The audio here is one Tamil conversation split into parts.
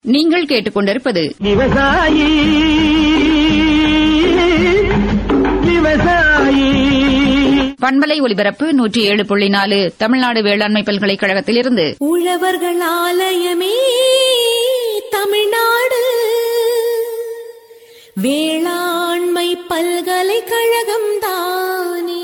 நீங்கள் கேட்டுக்கொண்டிருப்பது விவசாயி விவசாயி பண்பலை ஒலிபரப்பு நூற்றி ஏழு புள்ளி நாலு தமிழ்நாடு வேளாண்மை பல்கலைக்கழகத்திலிருந்து உழவர்கள் ஆலயமே தமிழ்நாடு வேளாண்மை பல்கலைக்கழகம் தானே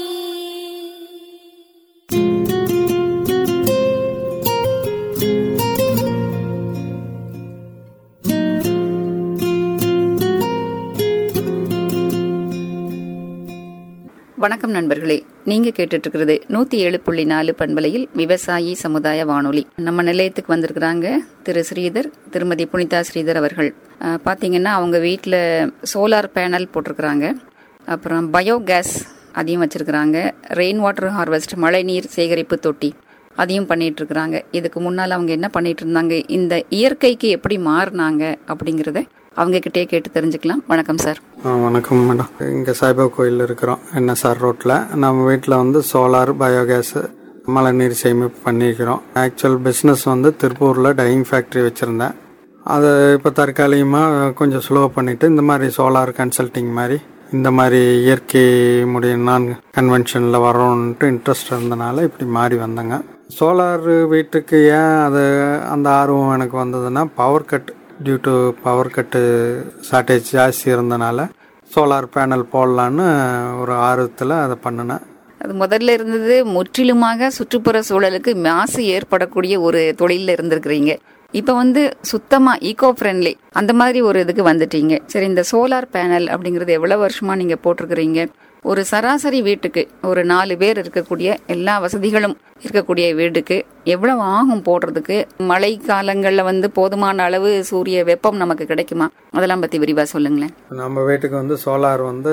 வணக்கம் நண்பர்களே நீங்க கேட்டுட்டு இருக்கிறது நூத்தி ஏழு புள்ளி நாலு பண்பலையில் விவசாயி சமுதாய வானொலி நம்ம நிலையத்துக்கு வந்திருக்கிறாங்க திரு ஸ்ரீதர் திருமதி புனிதா ஸ்ரீதர் அவர்கள் அஹ், பாத்தீங்கன்னா அவங்க வீட்டில் சோலார் பேனல் போட்டிருக்கிறாங்க அப்புறம் பயோகேஸ் அதையும் வச்சிருக்கிறாங்க ரெயின் வாட்டர் ஹார்வெஸ்ட் மழைநீர் சேகரிப்பு தொட்டி அதையும் பண்ணிட்டு இருக்கிறாங்க இதுக்கு முன்னால் அவங்க என்ன பண்ணிட்டு இருந்தாங்க இந்த இயற்கைக்கு எப்படி மாறினாங்க அப்படிங்கறத அவங்க கிட்டே கேட்டு தெரிஞ்சுக்கலாம் வணக்கம் சார் ஆ, வணக்கம் மேடம் இங்கே சாய்பாபா கோயில் இருக்கிறோம் என்எஸ்ஆர் ரோட்டில் நம்ம வீட்டில் வந்து சோலார் பயோகேஸ் மழைநீர் சேமிப்பு பண்ணியிருக்கிறோம் ஆக்சுவல் பிஸ்னஸ் வந்து திருப்பூரில் டையிங் ஃபேக்ட்ரி வச்சுருந்தேன் அதை இப்போ தற்காலிகமாக கொஞ்சம் ஸ்லோ பண்ணிவிட்டு இந்த மாதிரி சோலார் கன்சல்டிங் மாதிரி இந்த மாதிரி இயற்கை முடிய நான் கன்வென்ஷனில் வரோன்ட்டு இன்ட்ரெஸ்ட் இருந்தனால இப்படி மாறி வந்தேங்க சோலார் வீட்டுக்கு ஏன் அது அந்த ஆர்வம் எனக்கு வந்ததுன்னா power cut due to power cut shortage ஜாஸ்தி இருந்தனால சோலார் பேனல் போடலான்னு ஒரு ஆர்வத்தில் அதை பண்ணினேன் அது முதல்ல இருந்தது முற்றிலுமாக சுற்றுப்புற சூழலுக்கு மாசு ஏற்படக்கூடிய ஒரு தொழில இருந்திருக்கிறீங்க இப்ப வந்து சுத்தமா ஈகோ ஃப்ரெண்ட்லி அந்த மாதிரி ஒரு இதுக்கு வந்துட்டீங்க சரி இந்த சோலார் பேனல் அப்படிங்கறது எவ்வளவு வருஷமா நீங்க போட்டிருக்கிறீங்க ஒரு சராசரி வீட்டுக்கு ஒரு நாலு பேர் இருக்கக்கூடிய எல்லா வசதிகளும் இருக்கக்கூடிய வீட்டுக்கு எவ்வளவு ஆகும் போடுறதுக்கு மழை காலங்கள்ல வந்து போதுமான அளவு சூரிய வெப்பம் நமக்கு கிடைக்குமா அதெல்லாம் பத்தி விரிவா சொல்லுங்களேன் நம்ம வீட்டுக்கு வந்து சோலார் வந்து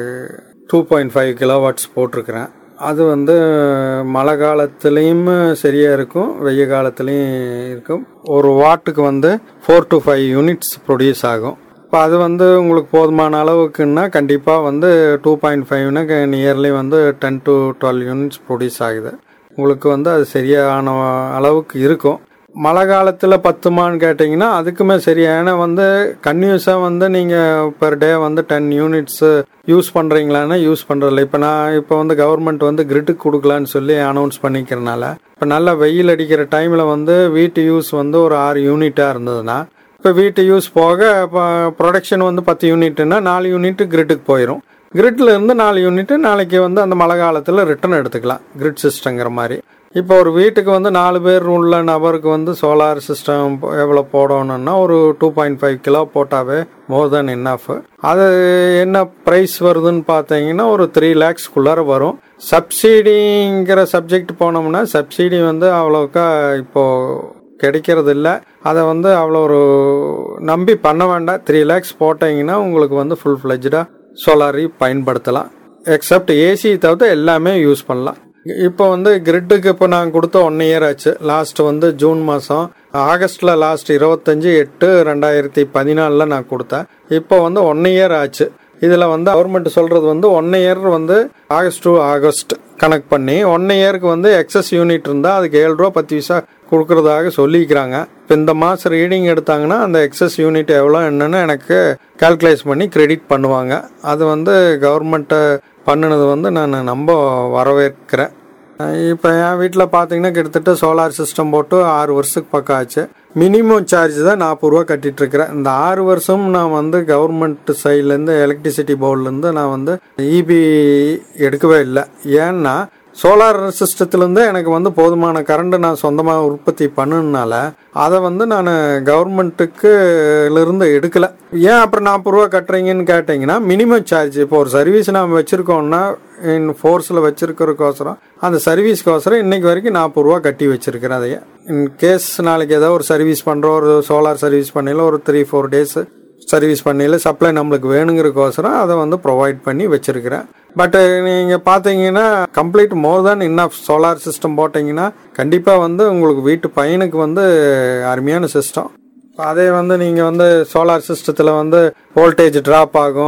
டூ பாயிண்ட் ஃபைவ் கிலோவாட்ஸ் போட்டிருக்கிறேன் அது வந்து மழை காலத்துலேயும் சரியாக இருக்கும் வெய்ய காலத்துலேயும் இருக்கும் ஒரு வாட்டுக்கு வந்து four to five units produce ஆகும் இப்போ அது வந்து உங்களுக்கு போதுமான அளவுக்குன்னா கண்டிப்பாக வந்து டூ பாயிண்ட் ஃபைவ்னா நியர்லி வந்து ten to twelve units produce ஆகுது உங்களுக்கு வந்து அது சரியான அளவுக்கு இருக்கும் மழை காலத்தில் பத்துமான்னு கேட்டிங்கன்னா அதுக்குமே சரி ஏன்னா வந்து கன்யூஸாக வந்து நீங்கள் பெர் டே வந்து டென் யூனிட்ஸு யூஸ் பண்ணுறீங்களான்னா யூஸ் பண்ணுறதில்ல இப்போ நான் இப்போ வந்து கவர்மெண்ட் வந்து கிரிட்டுக்கு கொடுக்கலான்னு சொல்லி அனௌன்ஸ் பண்ணிக்கிறனால இப்போ நல்லா வெயில் அடிக்கிற டைமில் வந்து வீட்டு யூஸ் வந்து ஒரு ஆறு யூனிட்டாக இருந்ததுன்னா இப்போ வீட்டு யூஸ் போக இப்போ ப்ரொடக்ஷன் வந்து பத்து யூனிட்னா நாலு யூனிட் கிரிட்டுக்கு போயிடும் கிரிட்ல இருந்து நாலு யூனிட் நாளைக்கு வந்து அந்த மழை காலத்தில் ரிட்டர்ன் எடுத்துக்கலாம் கிரிட் சிஸ்டங்கிற மாதிரி இப்போ ஒரு வீட்டுக்கு வந்து நாலு பேர் உள்ள நபருக்கு வந்து சோலார் சிஸ்டம் எவ்வளோ போடணும்னா ஒரு டூ பாயிண்ட் ஃபைவ் கிலோ போட்டாவே மோர் தென் இன்னாஃப் அது என்ன ப்ரைஸ் வருதுன்னு பார்த்தீங்கன்னா ஒரு த்ரீ லேக்ஸ்க்குள்ளார வரும் சப்சிடிங்கிற சப்ஜெக்ட் போனோம்னா சப்சிடி வந்து அவ்வளோக்கா இப்போது கிடைக்கிறது இல்லை அதை வந்து அவ்வளோ ஒரு நம்பி பண்ண வேண்டாம் த்ரீ லேக்ஸ் போட்டீங்கன்னா உங்களுக்கு வந்து ஃபுல் ஃப்ளெஜ்டாக சோலாரி பயன்படுத்தலாம் எக்ஸப்ட் ஏசி தவிர்த்து எல்லாமே யூஸ் பண்ணலாம் இப்போ வந்து கிரிட்டுக்கு இப்போ நான் கொடுத்த ஒன் இயர் ஆச்சு லாஸ்ட் வந்து ஜூன் மாதம் ஆகஸ்டில் லாஸ்ட் இருபத்தஞ்சி எட்டு ரெண்டாயிரத்தி பதினாலில் நான் கொடுத்தேன் இப்போ வந்து ஒன் இயர் ஆச்சு இதில் வந்து கவர்மெண்ட் சொல்கிறது வந்து ஒன் இயர் வந்து ஆகஸ்ட் டு ஆகஸ்ட் கனெக்ட் பண்ணி ஒன் இயருக்கு வந்து எக்ஸஸ் யூனிட் இருந்தால் அதுக்கு ஏழு ரூபா பத்து பைசா கொடுக்கறதாக சொல்லிக்கிறாங்க இப்போ இந்த மாதம் ரீடிங் எடுத்தாங்கன்னா அந்த எக்ஸஸ் யூனிட் எவ்வளோ என்னன்னு எனக்கு கால்குலேட் பண்ணி கிரெடிட் பண்ணுவாங்க அது வந்து கவர்மெண்ட்டை பண்ணினது வந்து நான் நம்ப வரவேற்கிறேன் இப்போ என் வீட்டில் பார்த்தீங்கன்னா கிட்டத்தட்ட சோலார் சிஸ்டம் போட்டு ஆறு வருஷத்துக்கு பக்கம் ஆச்சு மினிமம் சார்ஜ் தான் நாற்பது ரூபா கட்டிட்டு இருக்கிறேன் இந்த ஆறு வருஷம் நான் வந்து கவர்மெண்ட் சைட்லேருந்து எலக்ட்ரிசிட்டி போர்ட்லேருந்து நான் வந்து இபி எடுக்கவே இல்லை ஏன்னா சோலார் சிஸ்டத்துலேருந்து எனக்கு வந்து போதுமான கரண்ட் நான் சொந்தமாக உற்பத்தி பண்ணனால அதை வந்து நான் கவர்மெண்ட்டுக்கு இருந்து எடுக்கல ஏன் அப்புறம் நாற்பது ரூபா கட்டுறீங்கன்னு கேட்டிங்கன்னா மினிமம் சார்ஜ் இப்போ ஒரு சர்வீஸ் நாம் வச்சுருக்கோம்னா இன் ஃபோர்ஸில் வச்சுருக்கிறக்கோசரம் அந்த சர்வீஸ்க்கோசரம் இன்னைக்கு வரைக்கும் நாற்பது ரூபா கட்டி வச்சிருக்கிறேன் அதையே இன் கேஸ் நாளைக்கு ஏதோ ஒரு சர்வீஸ் பண்ணுறோம் ஒரு சோலார் சர்வீஸ் பண்ணையில் ஒரு த்ரீ ஃபோர் டேஸ் சர்வீஸ் பண்ணையில் சப்ளை நம்மளுக்கு வேணுங்கிறக்கோசரம் அதை வந்து ப்ரொவைட் பண்ணி வச்சிருக்கிறேன் பட் நீங்கள் பார்த்தீங்கன்னா complete more than enough solar system போட்டிங்கன்னா கண்டிப்பாக வந்து உங்களுக்கு வீட்டு பையனுக்கு வந்து அருமையான சிஸ்டம் அதே வந்து நீங்கள் வந்து சோலார் சிஸ்டத்தில் வந்து வோல்டேஜ் ட்ராப் ஆகும்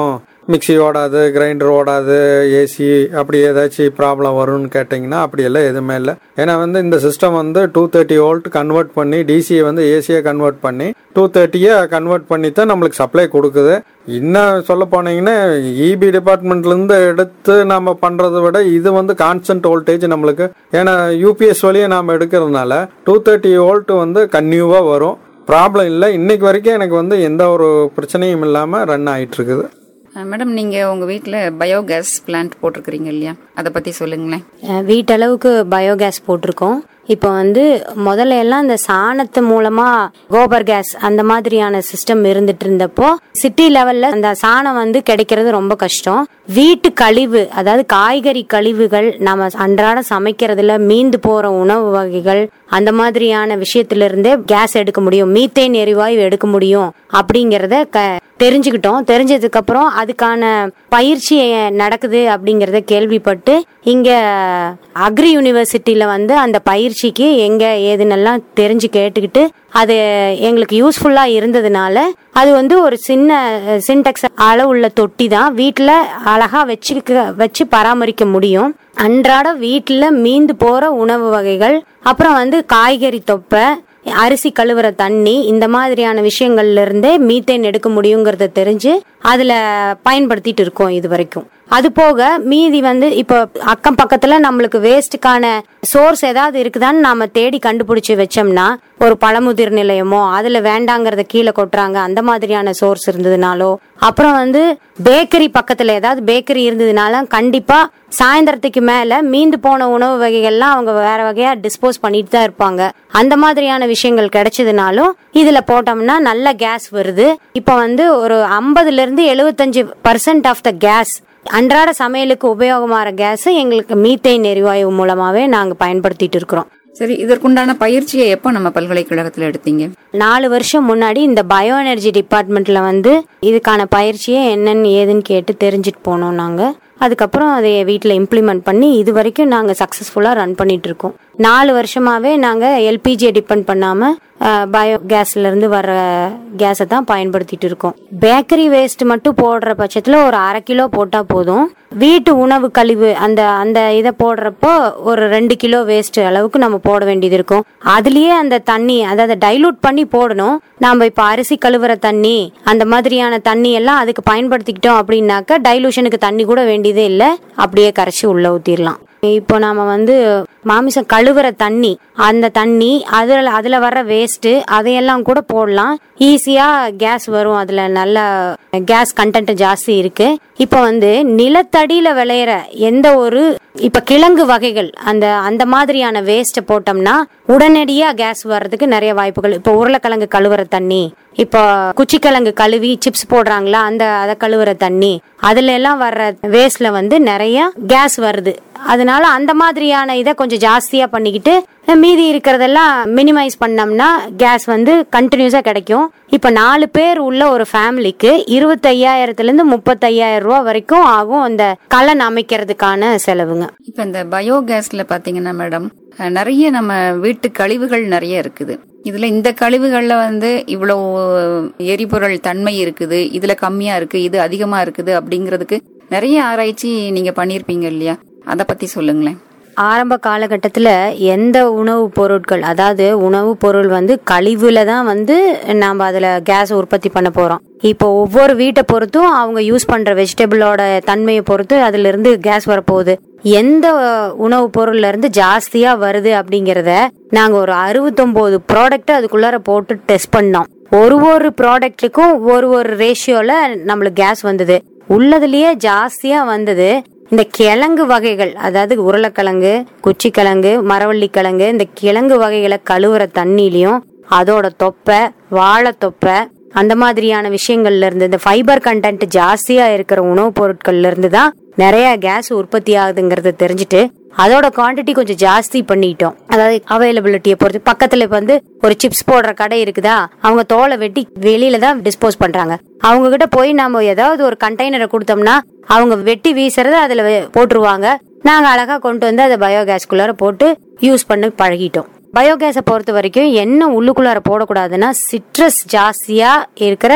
மிக்ஸி ஓடாது கிரைண்டர் ஓடாது ஏசி அப்படி ஏதாச்சும் ப்ராப்ளம் வரும்னு கேட்டிங்கன்னா அப்படியெல்லாம் எதுவுமே இல்லை ஏன்னா வந்து இந்த சிஸ்டம் வந்து டூ தேர்ட்டி வோல்ட் கன்வெர்ட் பண்ணி டிசியை வந்து ஏசியை கன்வெர்ட் பண்ணி டூ தேர்ட்டியை கன்வெர்ட் பண்ணி தான் நம்மளுக்கு சப்ளை கொடுக்குது இன்னும் சொல்ல போனீங்கன்னா இபி டிபார்ட்மெண்ட்லேருந்து எடுத்து நம்ம பண்ணுறதை விட இது வந்து கான்ஸ்டன்ட் வோல்டேஜ் நம்மளுக்கு ஏன்னா யூபிஎஸ் வழியை நாம் எடுக்கிறதுனால டூ தேர்ட்டி வோல்ட் வந்து கன்யூவாக வரும் ப்ராப்ளம் இல்லை இன்னைக்கு வரைக்கும் எனக்கு வந்து எந்த ஒரு பிரச்சனையும் இல்லாமல் ரன் ஆயிட்டு இருக்குது அஹ், மேடம் நீங்கள் உங்கள் வீட்டில் பயோகேஸ் பிளான்ட் போட்டிருக்கிறீங்க இல்லையா அதை பற்றி சொல்லுங்களேன் அஹ் வீட்டளவுக்கு பயோகேஸ் போட்டிருக்கோம் இப்போ வந்து முதல்ல எல்லாம் இந்த சாணத்து மூலமா கோபர் கேஸ் அந்த மாதிரியான சிஸ்டம் இருந்துட்டு இருந்தப்போ சிட்டி லெவல்ல அந்த சாணம் வந்து கிடைக்கிறது ரொம்ப கஷ்டம் வீட்டு கழிவு அதாவது காய்கறி கழிவுகள் நம்ம அன்றாட சமைக்கிறதுல மீந்து போற உணவு வகைகள் அந்த மாதிரியான விஷயத்துல இருந்தே கேஸ் எடுக்க முடியும் மீத்தேன் எரிவாயு எடுக்க முடியும் அப்படிங்கறத க தெரிஞ்சுக்கிட்டோம் தெரிஞ்சதுக்கு அப்புறம் அதுக்கான பயிற்சி நடக்குது அப்படிங்கறத கேள்விப்பட்டு இங்க அக்ரி யூனிவர்சிட்டியில வந்து அந்த பயிற்சிக்கு எங்க ஏதுன்னெல்லாம் தெரிஞ்சு கேட்டுக்கிட்டு அது எங்களுக்கு யூஸ்ஃபுல்லா இருந்ததுனால அது வந்து ஒரு சின்ன சின்டெக்ஸ் அளவுள்ள தொட்டி தான் வீட்டில் அழகா வச்சுக்க வச்சு பராமரிக்க முடியும் அன்றாட வீட்டில் மீந்து போற உணவு வகைகள் அப்புறம் வந்து காய்கறி தொப்பை அரிசி கழுவுற தண்ணி இந்த மாதிரியான விஷயங்கள்ல இருந்தே மீத்தேன் எடுக்க முடியுங்கிறத தெரிஞ்சு அதுல பயன்படுத்திட்டு இருக்கோம் இது வரைக்கும் அது போக மீதி வந்து இப்போ அக்கம் பக்கத்துல நம்மளுக்கு வேஸ்ட்டுக்கான சோர்ஸ் ஏதாவது இருக்குதான்னு நாம தேடி கண்டுபிடிச்சு வச்சோம்னா ஒரு பழமுதிர் நிலையமோ அதுல வேண்டாங்கிறத கீழே கொட்டுறாங்க அந்த மாதிரியான சோர்ஸ் இருந்ததுனாலோ அப்புறம் வந்து பேக்கரி பக்கத்துல ஏதாவது பேக்கரி இருந்ததுனால கண்டிப்பா சாயந்தரத்துக்கு மேல மீந்து போன உணவு வகைகள்லாம் அவங்க வேற வகையா டிஸ்போஸ் பண்ணிட்டு தான் இருப்பாங்க அந்த மாதிரியான விஷயங்கள் கிடைச்சதுனாலும் இதுல போட்டோம்னா நல்ல கேஸ் வருது இப்போ வந்து ஒரு ஐம்பதுல இருந்து எழுபத்தஞ்சு பர்சன்ட் ஆஃப் த கேஸ் அன்றாட சமையலுக்கு உபயோகமாகிற கேஸ் எங்களுக்கு மீத்தேன் எரிவாயு மூலமாவே நாங்க பயன்படுத்திட்டு இருக்கிறோம் சரி இதற்குண்டான பயிற்சியை எப்போ நம்ம பல்கலைக்கழகத்தில் எடுத்தீங்க நாலு வருஷம் முன்னாடி இந்த பயோ எனர்ஜி டிபார்ட்மெண்ட்ல வந்து இதுக்கான பயிற்சியை என்னன்னு ஏதுன்னு கேட்டு தெரிஞ்சுட்டு போனோம் நாங்க அதுக்கப்புறம் அதை வீட்டில் இம்ப்ளிமெண்ட் பண்ணி இது வரைக்கும் நாங்கள் சக்ஸஸ்ஃபுல்லாக ரன் பண்ணிட்டு இருக்கோம் நாலு வருஷமாவே நாங்கள் எல்பிஜியை டிபெண்ட் பண்ணாம பயோ கேஸ்ல இருந்து வர கேஸை தான் பயன்படுத்திட்டு இருக்கோம் பேக்கரி வேஸ்ட் மட்டும் போடுற பட்சத்தில் ஒரு அரை கிலோ போட்டால் போதும் வீட்டு உணவு கழிவு அந்த அந்த இதை போடுறப்போ ஒரு ரெண்டு கிலோ வேஸ்ட் அளவுக்கு நம்ம போட வேண்டியது இருக்கும் அதுலயே அந்த தண்ணி அதாவது டைலூட் பண்ணி போடணும் நாம இப்ப அரிசி கழுவுற தண்ணி அந்த மாதிரியான தண்ணி எல்லாம் அதுக்கு பயன்படுத்திக்கிட்டோம் அப்படின்னாக்க டைலூஷனுக்கு தண்ணி கூட வேண்டியதே இல்லை அப்படியே கரைச்சி உள்ள ஊத்திடலாம் இப்போ நாம வந்து மாமிசம் கழுவுற தண்ணி அந்த தண்ணி அதுல அதுல வர்ற வேஸ்ட் அதையெல்லாம் கூட போடலாம் ஈஸியா கேஸ் வரும் அதுல நல்ல கேஸ் கண்டென்ட் ஜாஸ்தி இருக்கு இப்போ வந்து நிலத்தடியில விளையிற எந்த ஒரு இப்ப கிழங்கு வகைகள் அந்த அந்த மாதிரியான வேஸ்ட்டை போட்டோம்னா உடனடியா கேஸ் வர்றதுக்கு நிறைய வாய்ப்புகள் இப்போ உருளைக்கிழங்கு கழுவுற தண்ணி இப்போ குச்சிக்கிழங்கு கழுவி சிப்ஸ் போடுறாங்களா அந்த அதை கழுவுற தண்ணி அதுல எல்லாம் வர்ற வேஸ்ட்ல வந்து நிறைய கேஸ் வருது அதனால அந்த மாதிரியான இதை கொஞ்சம் ஜாஸ்தியா பண்ணிக்கிட்டு மீதி இருக்கிறதெல்லாம் மினிமைஸ் பண்ணோம்னா கேஸ் வந்து கண்டினியூஸா கிடைக்கும் இப்ப நாலு பேர் உள்ள ஒரு ஃபேமிலிக்கு இருபத்தையாயிரத்துல இருந்து முப்பத்தையாயிரம் ரூபா வரைக்கும் ஆகும் அந்த கலன் அமைக்கிறதுக்கான செலவுங்க இப்போ இந்த பயோகேஸ்ல பாத்தீங்கன்னா மேடம் அஹ், நிறைய நம்ம வீட்டு கழிவுகள் நிறைய இருக்குது இதுல இந்த கழிவுகள்ல வந்து இவ்வளோ எரிபொருள் தன்மை இருக்குது இதுல கம்மியா இருக்கு இது அதிகமா இருக்குது அப்படிங்கிறதுக்கு நிறைய ஆராய்ச்சி நீங்க பண்ணியிருப்பீங்க இல்லையா அதை பத்தி சொல்லுங்களேன் ஆரம்ப காலகட்டத்தில் எந்த உணவுப் பொருட்கள் அதாவது உணவுப் பொருள் வந்து கழிவுல தான் வந்து நாம் அதில் கேஸ் உற்பத்தி பண்ண போகிறோம் இப்போ ஒவ்வொரு வீட்டை பொறுத்தும் அவங்க யூஸ் பண்ணுற வெஜிடபிளோட தன்மையை பொறுத்து அதிலிருந்து கேஸ் வரப்போகுது எந்த உணவுப் பொருள்ல இருந்து ஜாஸ்தியா வருது அப்படிங்கறத நாங்க ஒரு அறுபத்தொன்பது ப்ராடக்ட் அதுக்குள்ளார போட்டு டெஸ்ட் பண்ணோம் ஒரு ஒரு ப்ராடக்ட்டுக்கும் ஒரு ஒரு ரேஷியோல நம்மளுக்கு கேஸ் வந்தது உள்ளதுலயே ஜாஸ்தியா வந்தது இந்த கிழங்கு வகைகள் அதாவது உருளைக்கிழங்கு குச்சிக்கிழங்கு மரவள்ளி கிழங்கு இந்த கிழங்கு வகைகளை கழுவுற தண்ணிலையும் அதோட தொப்பை வாழை தொப்பை அந்த மாதிரியான விஷயங்கள்ல இருந்து இந்த ஃபைபர் கண்டென்ட் ஜாஸ்தியா இருக்கிற உணவுப் பொருட்கள்ல இருந்து தான் நிறைய கேஸ் உற்பத்தி ஆகுதுங்கிறத தெரிஞ்சுட்டு அதோட குவாண்டிட்டி கொஞ்சம் ஜாஸ்தி பண்ணிட்டோம் அதாவது அவைலபிலிட்டியை பொறுத்து பக்கத்துல இப்ப வந்து ஒரு சிப்ஸ் போடுற கடை இருக்குதா அவங்க தோலை வெட்டி வெளியில தான் டிஸ்போஸ் பண்றாங்க அவங்க கிட்ட போய் நம்ம ஏதாவது ஒரு கண்டெய்னரை கொடுத்தோம்னா அவங்க வெட்டி வீசுறத அதுல வெ- போட்டுருவாங்க நாங்க அழகா கொண்டு வந்து அதை பயோகேஸ்குள்ளார போட்டு யூஸ் பண்ணி பழகிட்டோம் பயோகேஸை பொறுத்த வரைக்கும் என்ன உள்ளுக்குள்ளார போடக்கூடாதுன்னா சிட்ரஸ் ஜாஸ்தியா இருக்கிற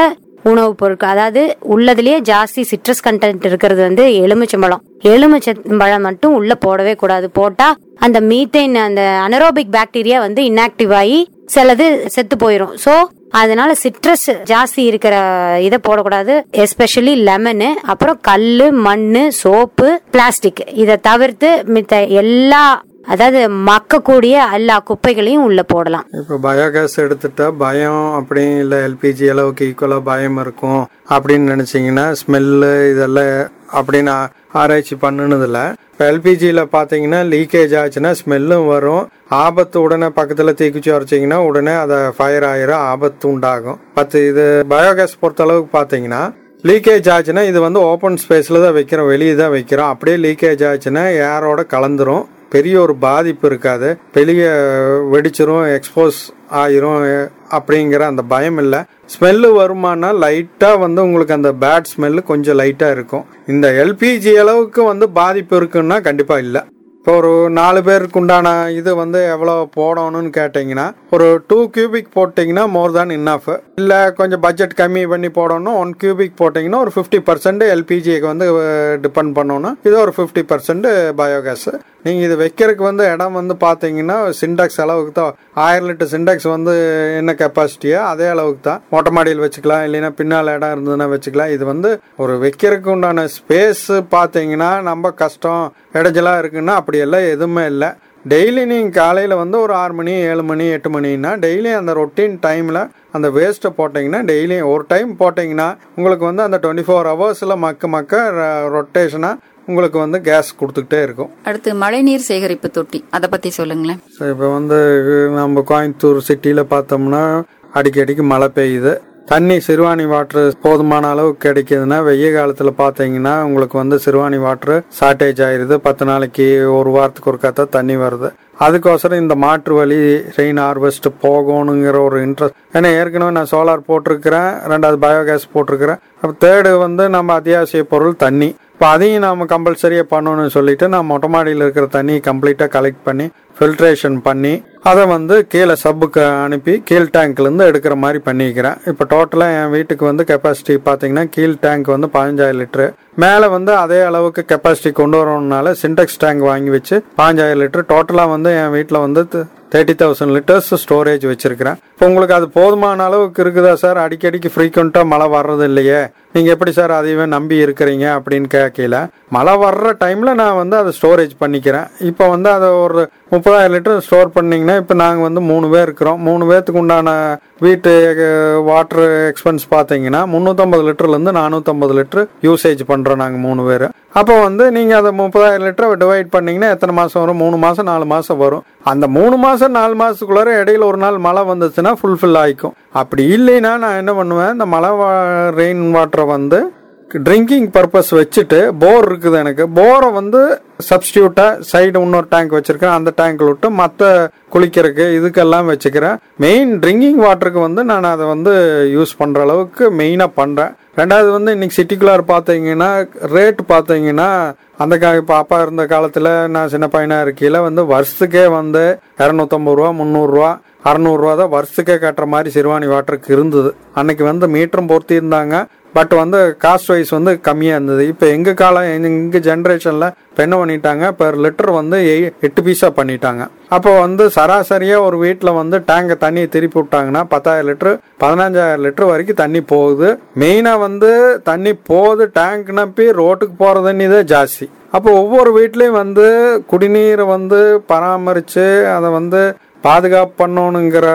உணவுப் பொருட்கள் அதாவது உள்ளதுலயே ஜாஸ்தி சிட்ரஸ் கண்டென்ட் இருக்கிறது வந்து எலுமிச்சம்பழம் எலுமிச்சம்பழம் மட்டும் உள்ள போடவே கூடாது போட்டா அந்த மீத்தேன் அந்த அனரோபிக் பாக்டீரியா வந்து இன்ஆக்டிவ் ஆகி சிலது செத்து போயிடும் சோ அதனால சிட்ரஸ் ஜாஸ்தி இருக்கிற இதை போடக்கூடாது எஸ்பெஷலி லெமனு அப்புறம் கல்லு மண்ணு சோப்பு பிளாஸ்டிக் இதை தவிர்த்து மித்த எல்லா அதாவது மக்கக்கூடிய எல்லா குப்பைகளையும் உள்ள போடலாம் இப்போ பயோகேஸ் எடுத்துட்டா பயம் அப்படி இல்லை எல்பிஜி அளவுக்கு ஈக்குவலாக பயம் இருக்கும் அப்படின்னு நினச்சிங்கன்னா ஸ்மெல்லு இதெல்லாம் அப்படின்னு ஆ- ஆராய்ச்சி பண்ணுனதில்ல இப்போ எல்பிஜியில் பார்த்தீங்கன்னா லீக்கேஜ் ஆச்சுன்னா ஸ்மெல்லும் வரும் ஆபத்து உடனே பக்கத்தில் தீக்குச்சி வரைச்சிங்கன்னா உடனே அதை ஃபயர் ஆயிரும் ஆபத்து உண்டாகும் பத்து இது பயோகேஸ் பொறுத்த அளவுக்கு பார்த்தீங்கன்னா லீக்கேஜ் ஆச்சுன்னா இது வந்து ஓப்பன் ஸ்பேஸில் தான் வைக்கிறோம் வெளியே தான் வைக்கிறோம் அப்படியே லீக்கேஜ் ஆச்சுன்னா ஏரோட கலந்துரும் பெரிய ஒரு பாதிப்பு இருக்காது வெளியே வெடிச்சிரும் எக்ஸ்போஸ் ஆயிரும் எ- அப்படிங்கிற அந்த பயம் இல்லை ஸ்மெல்லு வருமானா லைட்டாக வந்து உங்களுக்கு அந்த பேட் ஸ்மெல்லு கொஞ்சம் லைட்டாக இருக்கும் இந்த எல்பிஜி அளவுக்கு வந்து பாதிப்பு இருக்குன்னா கண்டிப்பாக இல்லை இப்போ ஒரு நாலு பேருக்கு உண்டான இது வந்து எவ்வளோ போடணும்னு கேட்டிங்கன்னா ஒரு டூ கியூபிக் போட்டிங்கன்னா மோர் தேன் இன்னாஃப் இல்லை கொஞ்சம் பட்ஜெட் கம்மி பண்ணி போடணும் ஒன் கியூபிக் போட்டிங்கன்னா ஒரு ஃபிஃப்டி பர்சன்ட் எல்பிஜிக்கு வந்து டிபெண்ட் பண்ணணும் இது ஒரு ஃபிஃப்டி பர்சன்ட் பயோகேஸ் நீங்கள் இது வைக்கிறதுக்கு வந்து இடம் வந்து பார்த்தீங்கன்னா சிண்டாக்ஸ் அளவுக்கு தான் ஆயிரம் லிட்டர் சிண்டாக்ஸ் வந்து என்ன கெப்பாசிட்டியோ அதே அளவுக்கு தான் மொட்டை மாடியில் வச்சுக்கலாம் இல்லைன்னா பின்னால் இடம் இருந்ததுன்னா வச்சுக்கலாம் இது வந்து ஒரு வைக்கிறதுக்கு உண்டான ஸ்பேஸ் பார்த்தீங்கன்னா ரொம்ப கஷ்டம் இடைஞ்சலாக இருக்குன்னா அப்படியெல்லாம் எதுவுமே இல்லை டெய்லி நீங்கள் காலையில் வந்து ஒரு ஆறு மணி ஏழு மணி எட்டு மணின்னா டெய்லி அந்த ரொட்டீன் டைமில் அந்த வேஸ்ட்டை போட்டிங்கன்னா டெய்லி ஒரு டைம் போட்டிங்கன்னா உங்களுக்கு வந்து அந்த டுவெண்ட்டி ஃபோர் ஹவர்ஸில் மக்க மக்க ரொட்டேஷனாக உங்களுக்கு வந்து கேஸ் கொடுத்துக்கிட்டே இருக்கும் அடுத்து மழைநீர் சேகரிப்பு தொட்டி அதை பத்தி சொல்லுங்களேன் ஸோ இப்போ வந்து நம்ம கோயம்புத்தூர் சிட்டியில் பார்த்தோம்னா அடிக்கடிக்கு மழை பெய்யுது தண்ணி சிறுவாணி வாட்டர் போதுமான அளவு கிடைக்குதுன்னா வெய்ய காலத்தில் பார்த்தீங்கன்னா உங்களுக்கு வந்து சிறுவாணி வாட்டர் ஷார்ட்டேஜ் ஆயிருது பத்து நாளைக்கு ஒரு வாரத்துக்கு ஒருக்கா தான் தண்ணி வருது அதுக்கோசரம் இந்த மாற்று வழி ரெயின் ஹார்வெஸ்ட் போகணுங்கிற ஒரு இன்ட்ரெஸ்ட் ஏன்னா ஏற்கனவே நான் சோலார் போட்டிருக்கிறேன் ரெண்டாவது பயோகேஸ் போட்டிருக்கிறேன் அப்போ தேர்டு வந்து நம்ம அத்தியாவசிய பொருள் தண்ணி இப்போ அதையும் நாம் கம்பல்சரியாக பண்ணணும்னு சொல்லிட்டு நான் மொட்டை மாடியில் இருக்கிற தண்ணியை கம்ப்ளீட்டாக கலெக்ட் பண்ணி ஃபில்ட்ரேஷன் பண்ணி அதை வந்து கீழே சப்புக்கு அனுப்பி கீழ் டேங்க்லேருந்து எடுக்கிற மாதிரி பண்ணிக்கிறேன் இப்போ டோட்டலாக என் வீட்டுக்கு வந்து கெப்பாசிட்டி பார்த்தீங்கன்னா கீழ் டேங்க் வந்து பதினஞ்சாயிரம் லிட்ரு மேலே வந்து அதே அளவுக்கு கெப்பாசிட்டி கொண்டு வரணும்னால சின்டெக்ஸ் டேங்க் வாங்கி வச்சு பதினஞ்சாயிரம் லிட்டர் டோட்டலாக வந்து என் வீட்டில் வந்து தேர்ட்டி தௌசண்ட் லிட்டர்ஸ் ஸ்டோரேஜ் வச்சிருக்கிறேன் இப்போ உங்களுக்கு அது போதுமான அளவுக்கு இருக்குதா சார் அடிக்கடிக்கு ஃப்ரீக்வெண்ட்டாக மழை வர்றது இல்லையே நீங்கள் எப்படி சார் அதையவே நம்பி இருக்கிறீங்க அப்படின்னு கேட்கல மழை வர்ற டைமில் நான் வந்து அதை ஸ்டோரேஜ் பண்ணிக்கிறேன் இப்போ வந்து அதை ஒரு முப்பதாயிரம் லிட்டர் ஸ்டோர் பண்ணிங்கன்னா இப்போ நாங்கள் வந்து மூணு பேர் இருக்கிறோம் மூணு பேர்த்துக்கு உண்டான வீட்டு வாட்டர் எக்ஸ்பென்ஸ் பார்த்தீங்கன்னா முந்நூற்றம்பது லிட்டர்லேருந்து நானூற்றம்பது லிட்டர் யூசேஜ் பண்ணுறோம் நாங்கள் மூணு பேர் அப்போ வந்து நீங்கள் அதை முப்பதாயிரம் லிட்டரை டிவைட் பண்ணீங்கன்னா எத்தனை மாதம் வரும் மூணு மாதம் நாலு மாதம் வரும் அந்த மூணு மாதம் நாலு மாதத்துக்குள்ளார இடையில ஒரு நாள் மழை வந்துச்சுன்னா ஃபுல்ஃபில் ஆயிக்கும் அப்படி இல்லைன்னா நான் என்ன பண்ணுவேன் இந்த மழை ரெயின் வாட்டரை வந்து ட்ரிங்கிங் பர்பஸ் வச்சுட்டு போர் இருக்குது எனக்கு போரை வந்து சப்ஸ்டியூட்டாக சைடு இன்னொரு டேங்க் வச்சிருக்கேன் அந்த டேங்க்ல விட்டு மற்ற குளிக்கிறதுக்கு இதுக்கெல்லாம் வச்சுக்கிறேன் மெயின் ட்ரிங்கிங் வாட்டருக்கு வந்து நான் அதை வந்து யூஸ் பண்ணுற அளவுக்கு மெயினாக பண்ணுறேன் ரெண்டாவது வந்து இன்னைக்கு சிட்டிக்குள்ளார் பார்த்தீங்கன்னா ரேட் பார்த்தீங்கன்னா அந்த கா இப்போ அப்பா இருந்த காலத்தில் நான் சின்ன பையனாக இருக்கையில் வந்து வருஷத்துக்கே வந்து இரநூத்தம்பது ரூபா முந்நூறுரூவா அறநூறுவா தான் வருஷத்துக்கே கட்டுற மாதிரி சிறுவாணி வாட்டருக்கு இருந்தது அன்னைக்கு வந்து மீட்டரும் பொருத்தி இருந்தாங்க பட் வந்து காஸ்ட் வைஸ் வந்து கம்மியாக இருந்தது இப்போ எங்கள் காலம் எங்கள் ஜென்ரேஷனில் இப்போ என்ன பண்ணிட்டாங்க பெர் லிட்டர் வந்து எய்- எட்டு பீஸா பண்ணிட்டாங்க அப்போ வந்து சராசரியாக ஒரு வீட்டில் வந்து டேங்கை தண்ணியை திருப்பி விட்டாங்கன்னா பத்தாயிரம் லிட்டரு பதினஞ்சாயிரம் லிட்டர் வரைக்கும் தண்ணி போகுது மெயினாக வந்து தண்ணி போகுது டேங்க் நம்பி ரோட்டுக்கு போகிற தண்ணி தான் ஜாஸ்தி அப்போ ஒவ்வொரு வீட்லேயும் வந்து குடிநீரை வந்து பராமரித்து அதை வந்து பாதுகாப்பு பண்ணணுங்கிற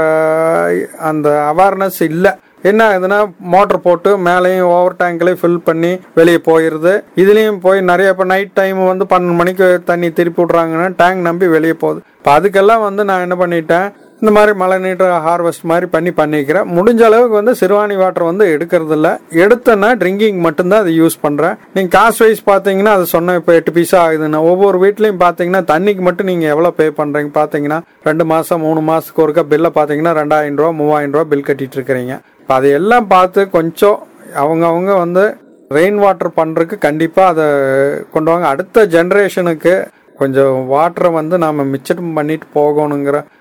அந்த அவேர்னஸ் இல்லை என்ன ஆகுதுன்னா மோட்டர் போட்டு மேலேயும் ஓவர் டேங்க்லேயும் ஃபில் பண்ணி வெளியே போயிடுது இதுலேயும் போய் நிறைய இப்போ நைட் டைம் வந்து பன்னெண்டு மணிக்கு தண்ணி திருப்பி விட்றாங்கன்னா டேங்க் நம்பி வெளியே போகுது இப்போ அதுக்கெல்லாம் வந்து நான் என்ன பண்ணிட்டேன் இந்த மாதிரி மழை நீர் ஹார்வெஸ்ட் மாதிரி பண்ணி பண்ணிக்கிறேன் முடிஞ்ச அளவுக்கு வந்து சிறுவாணி வாட்டர் வந்து எடுக்கிறது இல்ல எடுத்தேன்னா ட்ரிங்கிங் மட்டும்தான் அதை யூஸ் பண்ணுறேன் நீங்கள் காஸ்ட் வைஸ் பார்த்தீங்கன்னா அது சொன்ன இப்போ எட்டு பைசா ஆகுதுன்னா ஒவ்வொரு வீட்லையும் பார்த்தீங்கன்னா தண்ணிக்கு மட்டும் நீங்கள் எவ்வளோ பே பண்ணுறீங்க பார்த்தீங்கன்னா ரெண்டு மாதம் மூணு மாதத்துக்கு ஒருக்கா பில்லை பார்த்தீங்கன்னா ரெண்டாயிரம் ரூபா மூவாயிரம் ரூபா பில் கட்டிட்டு இருக்கிறீங்க இப்போ அதையெல்லாம் பார்த்து கொஞ்சம் அவங்க அவங்க வந்து ரெயின் வாட்டர் பண்ணுறதுக்கு கண்டிப்பாக அதை கொண்டு வாங்க அடுத்த ஜென்ரேஷனுக்கு கொஞ்சம் வாட்டரை வந்து நாம் மிச்சம் பண்ணிட்டு போகணுங்கிற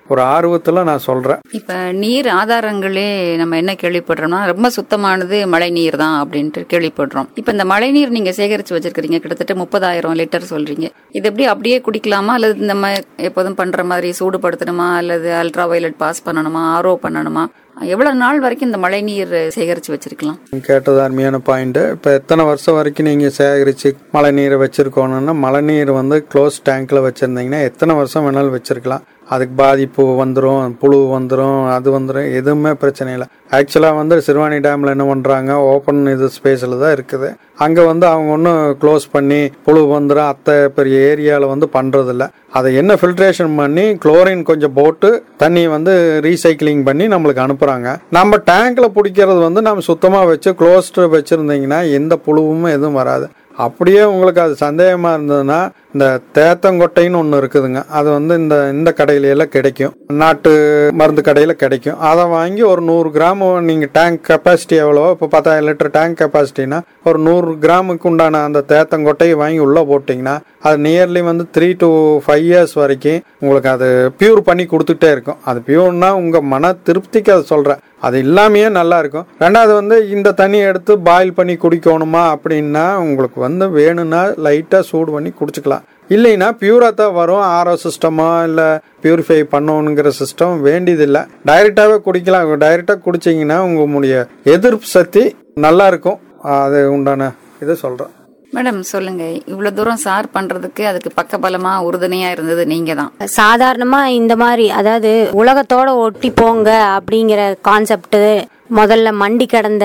ஒரு ஆர்வத்தில் நான் சொல்கிறேன் இப்ப நீர் ஆதாரங்களே நம்ம என்ன கேள்விப்படுறோம்னா ரொம்ப சுத்தமானது மழை நீர் தான் அப்படின்ட்டு கேள்விப்படுறோம் இப்ப இந்த மழை நீர் நீங்க சேகரிச்சு வச்சிருக்கீங்க கிட்டத்தட்ட முப்பதாயிரம் லிட்டர் சொல்றீங்க இது எப்படி அப்படியே குடிக்கலாமா அல்லது நம்ம எப்போதும் பண்ற மாதிரி சூடுபடுத்தணுமா அல்லது அல்ட்ரா வயலட் பாஸ் பண்ணணுமா ஆர்ஓ பண்ணணுமா எவ்வளவு நாள் வரைக்கும் இந்த மழை நீர் சேகரிச்சு வச்சிருக்கலாம் கேட்டது அருமையான பாயிண்ட் இப்போ எத்தனை வருஷம் வரைக்கும் நீங்கள் சேகரித்து மழை நீரை வச்சுருக்கோணுன்னா மழை நீர் வந்து க்ளோஸ் டேங்க்கில் வச்சுருந்தீங்கன்னா எத்தனை வருஷம் வேணாலும் வச்சுருக்கலாம் அதுக்கு பாதிப்பு வந்துடும் புழு வந்துடும் அது வந்துடும் எதுவுமே பிரச்சனை இல்லை ஆக்சுவலாக வந்து சிறுவாணி டேமில் என்ன பண்ணுறாங்க ஓப்பன் இது ஸ்பேஸில் தான் இருக்குது அங்கே வந்து அவங்க ஒன்றும் க்ளோஸ் பண்ணி புழு வந்துடும் அத்தை பெரிய ஏரியாவில் வந்து பண்ணுறதில்ல அதை என்ன ஃபில்ட்ரேஷன் பண்ணி குளோரின் கொஞ்சம் போட்டு தண்ணி வந்து ரீசைக்கிளிங் பண்ணி நம்மளுக்கு அனுப்புகிறாங்க நம்ம டேங்க்கில் பிடிக்கிறது வந்து நம்ம சுத்தமாக வச்சு க்ளோஸ்டு வச்சுருந்தீங்கன்னா எந்த புழுவும் எதுவும் வராது அப்படியே உங்களுக்கு அது சந்தேகமாக இருந்ததுன்னா இந்த தேத்தங்கொட்டைன்னு ஒன்று இருக்குதுங்க அது வந்து இந்த இந்த கடையில எல்லாம் கிடைக்கும் நாட்டு மருந்து கடையில் கிடைக்கும் அதை வாங்கி ஒரு நூறு கிராம் நீங்கள் டேங்க் கெப்பாசிட்டி எவ்வளவோ இப்போ பத்தாயிரம் லிட்டர் டேங்க் கெப்பாசிட்டினா ஒரு நூறு கிராமுக்கு உண்டான அந்த தேத்தங்கொட்டையை வாங்கி உள்ளே போட்டிங்கன்னா அது நியர்லி வந்து த்ரீ டு ஃபைவ் இயர்ஸ் வரைக்கும் உங்களுக்கு அது பியூர் பண்ணி கொடுத்துட்டே இருக்கும் அது பியூர்னா உங்கள் மன திருப்திக்கு அதை சொல்கிறேன் அது இல்லாமையே நல்லா இருக்கும் ரெண்டாவது வந்து இந்த தண்ணி எடுத்து பாயில் பண்ணி குடிக்கணுமா அப்படின்னா உங்களுக்கு வந்து வேணும்னா லைட்டாக சூடு பண்ணி குடிச்சுக்கலாம் இல்லைன்னா பியூராக தான் வரும் ஆரோ சிஸ்டமோ இல்லை பியூரிஃபை பண்ணணுங்கிற சிஸ்டம் வேண்டியதில்லை டைரெக்டாகவே குடிக்கலாம் டைரெக்டாக குடிச்சிங்கன்னா உங்களுடைய எதிர்ப்பு சக்தி நல்லா இருக்கும் அது உண்டான இதை சொல்கிறேன் மேடம் சொல்லுங்க இவ்வளவு தூரம் சார் பண்றதுக்கு அதுக்கு பக்கபலமா உறுதுணையா இருந்தது நீங்க தான் சாதாரணமா இந்த மாதிரி அதாவது உலகத்தோட ஒட்டி போங்க அப்படிங்கிற கான்செப்ட் முதல்ல மண்டி கிடந்த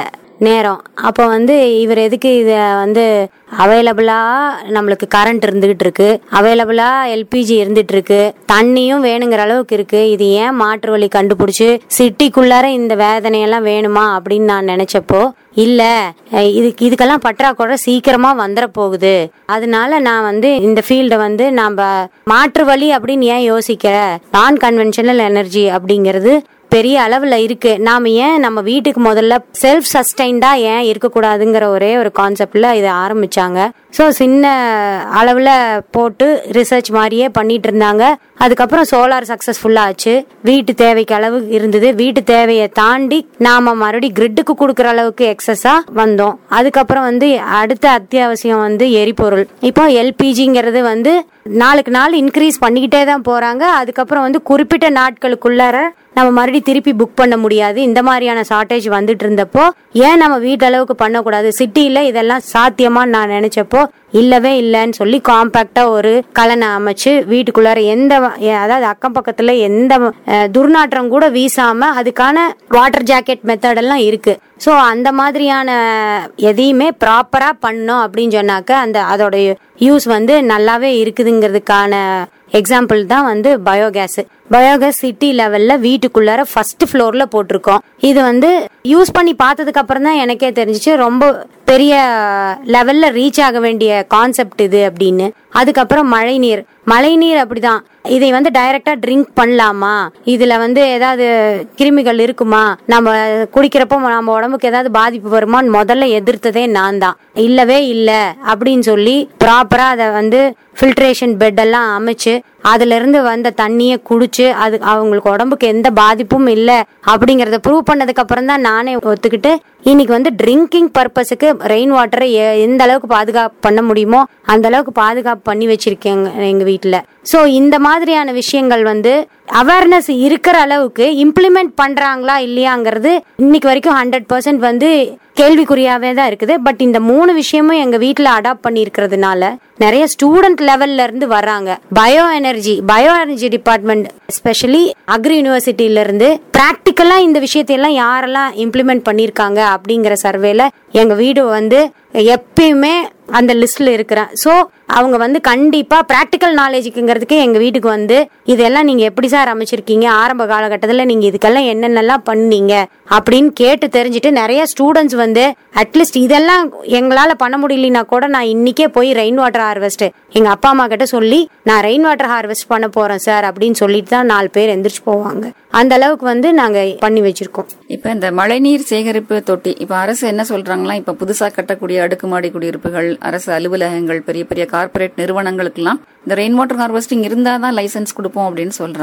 நேரம் அப்போ வந்து இவர் எதுக்கு இதை வந்து அவைலபிளா நம்மளுக்கு கரண்ட் இருந்துகிட்டு இருக்கு அவைலபிளா எல்பிஜி இருந்துட்டு இருக்கு தண்ணியும் வேணுங்கிற அளவுக்கு இருக்கு இது ஏன் மாற்று வழி கண்டுபிடிச்சு சிட்டிக்குள்ளார இந்த வேதனையெல்லாம் வேணுமா அப்படின்னு நான் நினைச்சப்போ இல்ல அஹ் இதுக்கு இதுக்கெல்லாம் பற்றாக்குறை சீக்கிரமா வந்துட போகுது அதனால நான் வந்து இந்த ஃபீல்டை வந்து நாம மாற்று வழி அப்படின்னு ஏன் யோசிக்கிற நான் கன்வென்ஷனல் எனர்ஜி அப்படிங்கிறது பெரிய அளவுல இருக்கு நாம ஏன் நம்ம வீட்டுக்கு முதல்ல செல்ஃப் சஸ்டைன்டா ஏன் இருக்கக்கூடாதுங்கிற ஒரே ஒரு கான்செப்ட்ல இதை ஆரம்பிச்சாங்க ஸோ சின்ன அளவுல போட்டு ரிசர்ச் மாதிரியே பண்ணிட்டு இருந்தாங்க அதுக்கப்புறம் சோலார் சக்சஸ்ஃபுல்லா ஆச்சு வீட்டு தேவைக்கு அளவு இருந்தது வீட்டு தேவையை தாண்டி நாம மறுபடியும் கிரிட்டுக்கு கொடுக்குற அளவுக்கு எக்ஸஸா வந்தோம் அதுக்கப்புறம் வந்து அடுத்த அத்தியாவசியம் வந்து எரிபொருள் இப்போ எல்பிஜிங்கிறது வந்து நாளுக்கு நாள் இன்க்ரீஸ் பண்ணிக்கிட்டே தான் போறாங்க அதுக்கப்புறம் வந்து குறிப்பிட்ட நாட்களுக்குள்ளார நம்ம மறுபடியும் திருப்பி புக் பண்ண முடியாது இந்த மாதிரியான ஷார்ட்டேஜ் வந்துட்டு இருந்தப்போ ஏன் நம்ம வீட்டளவுக்கு பண்ணக்கூடாது சிட்டியில இதெல்லாம் சாத்தியமான்னு நான் நினைச்சப்போ இல்லவே இல்லைன்னு சொல்லி காம்பாக்டா ஒரு கலனை அமைச்சு வீட்டுக்குள்ளார எந்த வ- எ- அதாவது அக்கம் பக்கத்துல எந்த அஹ், துர்நாற்றம் கூட வீசாம அதுக்கான வாட்டர் ஜாக்கெட் மெத்தட் எல்லாம் இருக்கு ஸோ அந்த மாதிரியான எதையுமே ப்ராப்பரா பண்ணோம் அப்படின்னு சொன்னாக்க அந்த அதோட யூஸ் வந்து நல்லாவே இருக்குதுங்கிறதுக்கான எக்ஸாம்பிள் தான் வந்து பயோகேஸ் பயோகேஸ் சிட்டி லெவல்ல வீட்டுக்குள்ளார ஃபர்ஸ்ட் ஃப்ளோர்ல போட்டிருக்கோம் இது வந்து யூஸ் பண்ணி பார்த்ததுக்கு அப்புறம் தான் எனக்கே தெரிஞ்சிச்சு ரொம்ப பெரிய லெவல்ல ரீச் ஆக வேண்டிய கான்செப்ட் இது அப்படின்னு அதுக்கப்புறம் மழை நீர் மழை நீர் அப்படிதான் இதை வந்து டைரக்டா ட்ரிங்க் பண்ணலாமா இதுல வந்து ஏதாவது கிருமிகள் இருக்குமா நம்ம குடிக்கிறப்போ நம்ம உடம்புக்கு ஏதாவது பாதிப்பு வருமான்னு முதல்ல எதிர்த்ததே நான் தான் இல்லவே இல்ல அப்படின்னு சொல்லி ப்ராப்பரா அதை வந்து ஃபில்ட்ரேஷன் பெட் எல்லாம் அமைச்சு அதுல இருந்து வந்த தண்ணியை குடிச்சு அது அவங்களுக்கு உடம்புக்கு எந்த பாதிப்பும் இல்ல அப்படிங்கறத ப்ரூவ் பண்ணதுக்கு அப்புறம் தான் நானே ஒத்துக்கிட்டு இன்னைக்கு வந்து ட்ரிங்கிங் பர்பஸுக்கு ரெயின் வாட்டரை எந்த அளவுக்கு பாதுகாப்பு பண்ண முடியுமோ அந்த அளவுக்கு பாதுகாப்பு பண்ணி வச்சிருக்கேங்க எங்க வீட்டுல சோ இந்த மாதிரியான விஷயங்கள் வந்து அவேர்னஸ் இருக்கிற அளவுக்கு இம்ப்ளிமெண்ட் பண்றாங்களா இல்லையாங்கிறது இன்னைக்கு வரைக்கும் ஹண்ட்ரட் பர்சன்ட் வந்து கேள்விக்குறியாவே தான் இருக்குது பட் இந்த மூணு விஷயமும் எங்க வீட்டுல அடாப்ட் பண்ணியிருக்கிறதுனால நிறைய ஸ்டூடெண்ட் லெவல்ல இருந்து வர்றாங்க bio energy bio energy department especially agri யூனிவர்சிட்டியில இருந்து பிராக்டிக்கலா இந்த விஷயத்தையெல்லாம் யாரெல்லாம் இம்ப்ளிமெண்ட் பண்ணியிருக்காங்க அப்படிங்கிற சர்வேல எங்க வீடு வந்து எப்பயுமே அந்த லிஸ்ட்ல இருக்கிறேன் ஸோ அவங்க வந்து கண்டிப்பா பிராக்டிக்கல் நாலேஜுக்குங்கிறதுக்கு எங்க வீட்டுக்கு வந்து இதெல்லாம் நீங்க எப்படி சார் அமைச்சிருக்கீங்க ஆரம்ப காலகட்டத்தில் நீங்க இதுக்கெல்லாம் என்னென்னலாம் பண்ணீங்க அப்படின்னு கேட்டு தெரிஞ்சுட்டு நிறைய ஸ்டூடெண்ட்ஸ் வந்து அட்லீஸ்ட் இதெல்லாம் எங்களால பண்ண முடியலனா கூட நான் இன்னைக்கே போய் ரெயின் வாட்டர் ஹார்வெஸ்ட் எங்க அப்பா அம்மா கிட்ட சொல்லி நான் ரெயின் வாட்டர் ஹார்வெஸ்ட் பண்ண போறேன் சார் அப்படின்னு சொல்லிட்டு தான் நாலு பேர் எந்திரிச்சு போவாங்க அந்த அளவுக்கு வந்து நாங்க பண்ணி வச்சிருக்கோம் இப்ப இந்த மழைநீர் சேகரிப்பு தொட்டி இப்ப அரசு என்ன சொல்றாங்களா இப்ப புதுசா கட்டக்கூடிய அடுக்குமாடி குடியிருப்புகள் அரசு அலுவலகங்கள் பெரிய பெரிய கார்ப்பரேட் நிறுவனங்களுக்கெல்லாம் இந்த ரெயின் வாட்டர் ஹார்வெஸ்டிங் இருந்தாதான் லைசன்ஸ் கொடுப்போம் அப்படின்னு சொல்றாங்க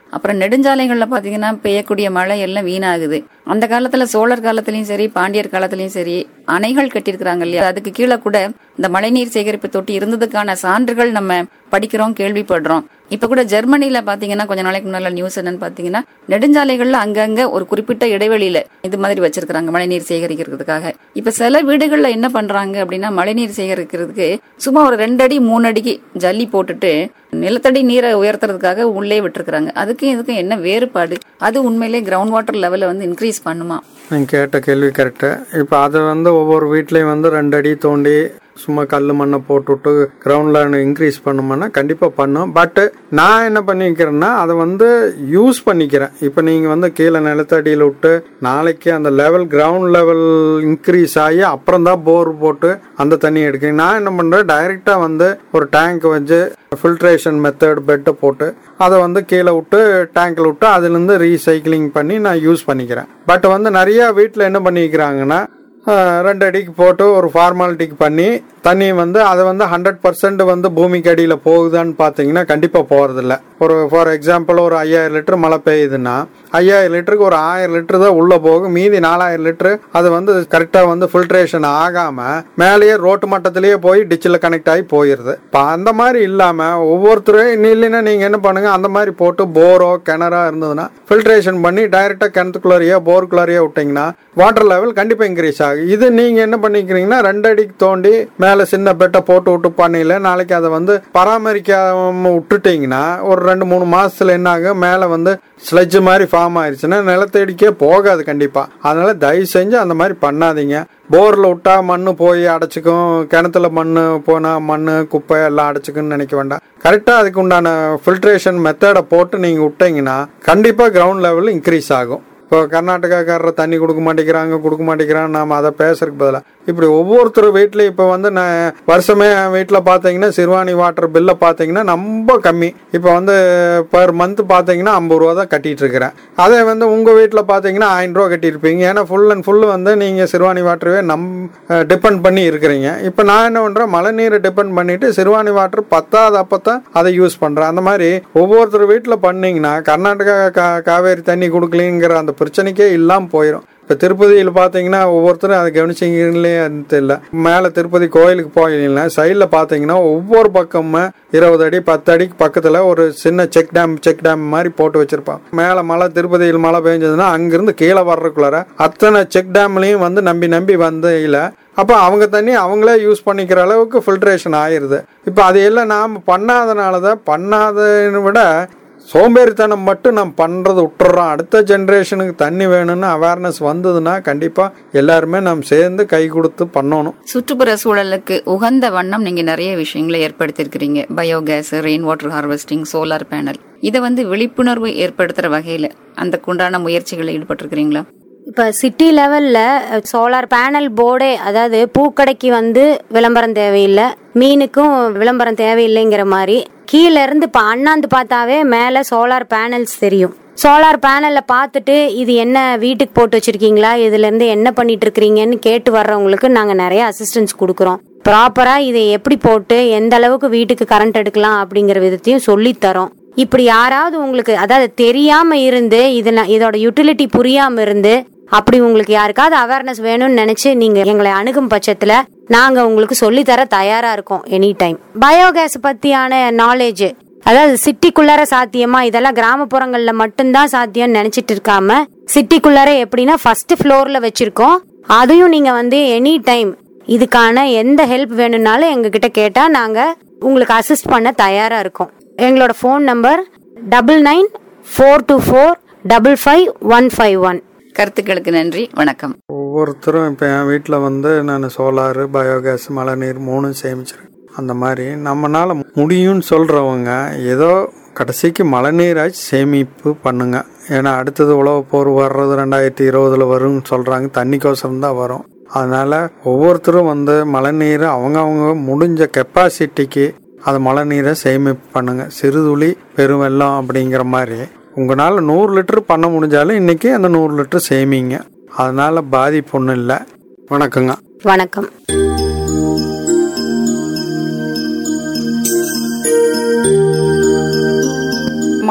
அப்புறம் நெடுஞ்சாலைகள்ல பாத்தீங்கன்னா பெய்யக்கூடிய மழை எல்லாம் வீணாகுது அந்த காலத்துல சோழர் காலத்திலயும் சரி பாண்டியர் காலத்திலயும் சரி அணைகள் கட்டியிருக்கிறாங்க இல்லையா அதுக்கு கீழே கூட இந்த மழைநீர் சேகரிப்பு தொட்டி இருந்ததுக்கான சான்றுகள் நம்ம படிக்கிறோம் கேள்விப்படுறோம் இப்ப கூட ஜெர்மனில பாத்தீங்கன்னா கொஞ்ச நாளைக்கு முன்னால நியூஸ் என்னன்னு பாத்தீங்கன்னா நெடுஞ்சாலைகள்ல அங்கங்க ஒரு குறிப்பிட்ட இடைவெளியில இது மாதிரி வச்சிருக்காங்க மழைநீர் சேகரிக்கிறதுக்காக இப்ப சில வீடுகள்ல என்ன பண்றாங்க அப்படின்னா மழைநீர் சேகரிக்கிறதுக்கு சும்மா ஒரு ரெண்டு அடி மூணு அடிக்கு ஜல்லி போட்டுட்டு நிலத்தடி நீரை உயர்த்துறதுக்காக உள்ளே விட்டுருக்காங்க அதுக்கும் இதுக்கும் என்ன வேறுபாடு அது உண்மையிலே கிரவுண்ட் வாட்டர் லெவலை வந்து இன்க்ரீஸ் பண்ணுமா நீங்கள் கேட்ட கேள்வி கரெக்டு இப்போ அதை வந்து ஒவ்வொரு வீட்லேயும் வந்து ரெண்டு அடி தோண்டி சும்மா கல் மண்ணை போட்டுவிட்டு கிரவுண்டில் இன்க்ரீஸ் பண்ணுமானா கண்டிப்பாக பண்ணும் பட்டு நான் என்ன பண்ணிக்கிறேன்னா அதை வந்து யூஸ் பண்ணிக்கிறேன் இப்போ நீங்கள் வந்து கீழே நிலத்தடியில் விட்டு நாளைக்கு அந்த லெவல் கிரவுண்ட் லெவல் இன்க்ரீஸ் ஆகி அப்புறம் தான் போர் போட்டு அந்த தண்ணி எடுக்கிறேன் நான் என்ன பண்ணுறேன் டைரெக்டாக வந்து ஒரு டேங்க் வச்சு ஃபில்ட்ரேஷன் மெத்தட் பெட்டை போட்டு அதை வந்து கீழே விட்டு டேங்கில் விட்டு அதுலேருந்து ரீசைக்கிளிங் பண்ணி நான் யூஸ் பண்ணிக்கிறேன் பட் வந்து நிறையா வீட்டில் என்ன பண்ணிக்கிறாங்கன்னா ஆஹ், ரெண்டு அடிக்கு போட்டு ஒரு ஃபார்மாலிட்டிக்கு பண்ணி தண்ணி வந்து அதை வந்து ஹண்ட்ரட் பர்சன்ட் வந்து பூமிக்கு அடியில் போகுதான்னு பார்த்தீங்கன்னா கண்டிப்பாக போகிறதில்ல ஒரு ஃபார் எக்ஸாம்பிள் ஒரு ஐயாயிரம் லிட்டர் மழை பெய்யுதுன்னா ஐயாயிரம் லிட்டருக்கு ஒரு ஆயிரம் லிட்டர் தான் உள்ளே போகும் மீதி நாலாயிரம் லிட்டரு அது வந்து கரெக்டாக வந்து ஃபில்ட்ரேஷன் ஆகாமல் மேலேயே ரோட்டு மட்டத்திலேயே போய் டிச்சில் கனெக்ட் ஆகி போயிடுது இப்போ அந்த மாதிரி இல்லாமல் ஒவ்வொருத்தரும் இல்லைன்னா நீங்கள் என்ன பண்ணுங்க அந்த மாதிரி போட்டு போரோ கிணறா இருந்ததுன்னா ஃபில்ட்ரேஷன் பண்ணி டைரெக்டாக கிணத்துக்குள்ளாரியா போருக்குள்ளாரியா விட்டிங்கன்னா வாட்டர் லெவல் கண்டிப்பாக இன்க்ரீஸ் ஆகும் இது நீங்கள் என்ன பண்ணிக்கிறீங்கன்னா ரெண்டு அடிக்கு தோண்டி மேலே சின்ன பெட்டை போட்டு விட்டு பண்ணையில் நாளைக்கு அதை வந்து பராமரிக்காம விட்டுட்டீங்கன்னா ஒரு ரெண்டு மூணு மாசத்துல என்ன ஆகும் மேலே வந்து ஸ்லெட்ஜ் மாதிரி ஃபார்ம் ஆயிடுச்சுன்னா நிலத்தடிக்கே போகாது கண்டிப்பாக அதனால தயவு செஞ்சு அந்த மாதிரி பண்ணாதீங்க போரில் விட்டா மண் போய் அடைச்சிக்கும் கிணத்துல மண் போனால் மண் குப்பை எல்லாம் அடைச்சிக்குன்னு நினைக்க வேண்டாம் கரெக்டாக அதுக்கு உண்டான ஃபில்ட்ரேஷன் மெத்தடை போட்டு நீங்கள் விட்டீங்கன்னா கண்டிப்பாக கிரவுண்ட் லெவல் இன்க்ரீஸ் ஆகும் இப்போ கர்நாடகாக்காரர் தண்ணி கொடுக்க மாட்டேங்கிறாங்க கொடுக்க மாட்டேங்கிறாங்க நாம் அதை பேசுறதுக்கு பதிலாக இப்படி ஒவ்வொருத்தர் வீட்லையும் இப்போ வந்து நான் வருஷமே என் வீட்டில் பார்த்தீங்கன்னா சிறுவாணி வாட்டர் பில்லை பார்த்தீங்கன்னா ரொம்ப கம்மி இப்போ வந்து பர் மந்த் பார்த்தீங்கன்னா ஐம்பது ரூபா தான் கட்டிட்டு இருக்கிறேன் அதே வந்து உங்கள் வீட்டில் பார்த்தீங்கன்னா ஆயிரம் ரூபா கட்டியிருப்பீங்க ஏன்னா ஃபுல் அண்ட் ஃபுல் வந்து நீங்கள் சிறுவாணி வாட்டரவே நம் டிபெண்ட் பண்ணி இருக்கிறீங்க இப்போ நான் என்ன பண்ணுறேன் மழை நீரை டிபெண்ட் பண்ணிட்டு சிறுவாணி வாட்டர் பத்தாத அப்போ தான் அதை யூஸ் பண்ணுறேன் அந்த மாதிரி ஒவ்வொருத்தர் வீட்டில் பண்ணீங்கன்னா கர்நாடகா கா காவேரி தண்ணி கொடுக்கலிங்கிற அந்த பிரச்சனைக்கே இல்லாமல் போயிடும் இப்போ திருப்பதியில் பார்த்தீங்கன்னா ஒவ்வொருத்தரும் அதை கவனிச்சிங்களே தெரியல மேலே திருப்பதி கோயிலுக்கு போயிங்கன்னா சைடில் பார்த்தீங்கன்னா ஒவ்வொரு பக்கமும் இருபது அடி பத்து அடிக்கு பக்கத்தில் ஒரு சின்ன செக் டேம் செக் டேம் மாதிரி போட்டு வச்சிருப்பான் மேலே மழை திருப்பதியில் மழை பெஞ்சதுன்னா அங்கிருந்து கீழே வர்றதுக்குள்ளார அத்தனை செக் டேம்லையும் வந்து நம்பி நம்பி வந்தையில் அப்போ அவங்க தண்ணி அவங்களே யூஸ் பண்ணிக்கிற அளவுக்கு ஃபில்ட்ரேஷன் ஆயிடுது இப்போ அதையெல்லாம் நாம் பண்ணாதனால தான் பண்ணாததை விட சோம்பேறித்தனம் மட்டும் நம்ம பண்ணுறது விட்டுறோம் அடுத்த ஜென்ரேஷனுக்கு தண்ணி வேணும்னு அவேர்னஸ் வந்ததுன்னா கண்டிப்பாக எல்லாருமே நம்ம சேர்ந்து கை கொடுத்து பண்ணணும் சுற்றுப்புற சூழலுக்கு உகந்த வண்ணம் நீங்க நிறைய விஷயங்களை ஏற்படுத்தியிருக்கிறீங்க biogas rain water harvesting solar panel இதை வந்து விழிப்புணர்வு ஏற்படுத்துற வகையில அந்த உண்டான முயற்சிகளில் ஈடுபட்டிருக்கிறீங்களா இப்போ சிட்டி லெவலில் சோலார் பேனல் போர்டே அதாவது பூக்கடைக்கு வந்து விளம்பரம் தேவையில்லை மீனுக்கும் விளம்பரம் தேவையில்லைங்கிற மாதிரி கீழே இருந்து இப்போ அண்ணாந்து பார்த்தாவே மேலே சோலார் பேனல்ஸ் தெரியும் சோலார் பேனலில் பார்த்துட்டு இது என்ன வீட்டுக்கு போட்டு வச்சிருக்கீங்களா இதுலேருந்து என்ன பண்ணிட்டு இருக்கிறீங்கன்னு கேட்டு வர்றவங்களுக்கு நாங்கள் நிறைய அசிஸ்டன்ஸ் கொடுக்குறோம் ப்ராப்பராக இதை எப்படி போட்டு எந்த அளவுக்கு வீட்டுக்கு கரண்ட் எடுக்கலாம் அப்படிங்கிற விதத்தையும் சொல்லித் தரோம் இப்படி யாராவது உங்களுக்கு அதாவது தெரியாம இருந்து இதுல இதோட யூட்டிலிட்டி புரியாம இருந்து அப்படி உங்களுக்கு யாருக்காவது அவேர்னஸ் வேணும்னு நினைச்சு நீங்க எங்களை அணுகும் பட்சத்துல நாங்க உங்களுக்கு சொல்லி தர தயாரா இருக்கோம் எனி டைம் பயோகேஸ் பத்தியான நாலேஜ் அதாவது சிட்டிக்குள்ளார சாத்தியமா இதெல்லாம் கிராமப்புறங்கள்ல மட்டும்தான் சாத்தியம்னு நினைச்சிட்டு இருக்காம சிட்டிக்குள்ளார எப்படின்னா ஃபர்ஸ்ட் ஃப்ளோர்ல வச்சிருக்கோம் அதையும் நீங்க வந்து எனி டைம் இதுக்கான எந்த ஹெல்ப் வேணும்னாலும் எங்ககிட்ட கேட்டா நாங்க உங்களுக்கு அசிஸ்ட் பண்ண தயாரா இருக்கோம் எங்களோட phone number double nine four two four double five one five one கருத்துக்களுக்கு நன்றி வணக்கம் ஒவ்வொருத்தரும் இப்போ என் வீட்டில் வந்து நான் சோலாரு பயோகேஸ் மழை நீர் மூணும் சேமிச்சிருக்கேன் அந்த மாதிரி நம்மனால முடியும்னு சொல்கிறவங்க ஏதோ கடைசிக்கு மழை நீராச்சு சேமிப்பு பண்ணுங்க ஏன்னா அடுத்தது உழவு போர் வர்றது ரெண்டாயிரத்தி இருபதுல வரும்னு சொல்கிறாங்க தண்ணிக்கோசரம் தான் வரும் அதனால ஒவ்வொருத்தரும் வந்து மழை நீர் அவங்கவுங்க முடிஞ்ச கெப்பாசிட்டிக்கு அது மழை நீரை சேமிப்பு பண்ணுங்க சிறுதுளி பெருவெள்ளம் அப்படிங்கிற மாதிரி உங்களால் நூறு லிட்டர் பண்ண முடிஞ்சாலும் இன்னைக்கு அந்த நூறு லிட்டர் சேமிங்க அதனால பாதிப்பு ஒன்றும் இல்லை வணக்கங்க வணக்கம்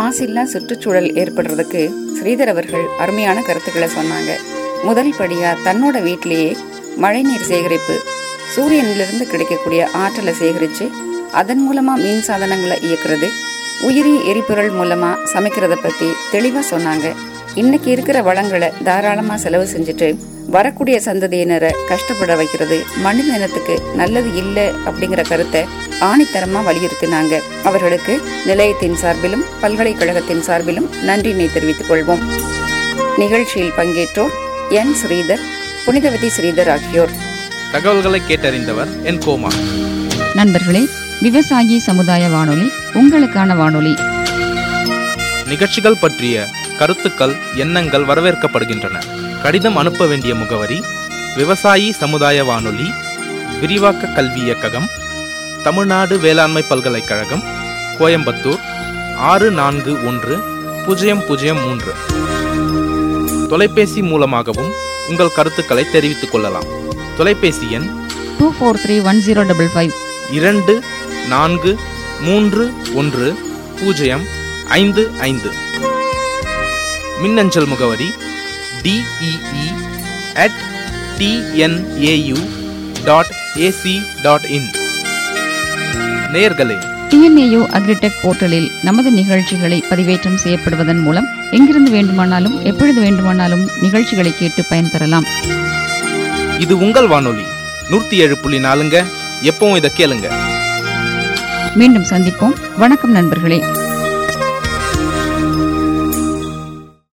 மாசில்லா சுற்றுச்சூழல் ஏற்படுறதுக்கு ஸ்ரீதர் அவர்கள் அருமையான கருத்துக்களை சொன்னாங்க முதல் படியா தன்னோட வீட்டிலேயே மழைநீர் சேகரிப்பு சூரியனிலிருந்து கிடைக்கக்கூடிய ஆற்றலை சேகரித்து அதன் மூலமா மின் சாதனங்களை இயக்குறது உயிரி எரிபொருள் மூலமா சமைக்கிறத பத்தி தெளிவா சொன்னாங்க இன்னைக்கு இருக்கிற வளங்களை தாராளமா செலவு செஞ்சுட்டு வரக்கூடிய சந்ததியினரை கஷ்டப்பட வைக்கிறது மனித இனத்துக்கு நல்லது இல்லை அப்படிங்கிற கருத்தை ஆணித்தரமா வலியுறுத்தினாங்க அவர்களுக்கு நிலையத்தின் சார்பிலும் பல்கலைக்கழகத்தின் சார்பிலும் நன்றினை தெரிவித்துக் கொள்வோம் நிகழ்ச்சியில் பங்கேற்றோர் என் ஸ்ரீதர் புனிதவதி ஸ்ரீதர் ஆகியோர் தகவல்களை கேட்டறிந்தவர் என் கோமா நண்பர்களே விவசாயி சமுதாய வானொலி உங்களுக்கான வானொலி நிகழ்ச்சிகள் பற்றிய கருத்துக்கள் எண்ணங்கள் வரவேற்கப்படுகின்றன கடிதம் அனுப்ப வேண்டிய முகவரி விவசாயி சமுதாய வானொலி விரிவாக்க கல்வி இயக்ககம் தமிழ்நாடு வேளாண்மை பல்கலைக்கழகம் கோயம்புத்தூர் ஆறு நான்கு ஒன்று பூஜ்ஜியம் பூஜ்ஜியம் மூன்று தொலைபேசி மூலமாகவும் உங்கள் கருத்துக்களை தெரிவித்துக் கொள்ளலாம் தொலைபேசி எண் two four three one zero double five இரண்டு நான்கு மூன்று ஒன்று பூஜ்ஜியம் ஐந்து ஐந்து மின்னஞ்சல் முகவரி dee at TNAU dot ac dot in நேயர்களே டிஎன்ஏயு அக்ரிடெக் போர்ட்டலில் நமது நிகழ்ச்சிகளை பதிவேற்றம் செய்யப்படுவதன் மூலம் எங்கிருந்து வேண்டுமானாலும் எப்பொழுது வேண்டுமானாலும் நிகழ்ச்சிகளை கேட்டு பயன்பெறலாம் இது உங்கள் வானொலி நூற்றி ஏழு புள்ளி நாலுங்க எப்பவும் இதை கேளுங்க மீண்டும் சந்திப்போம் வணக்கம் நண்பர்களே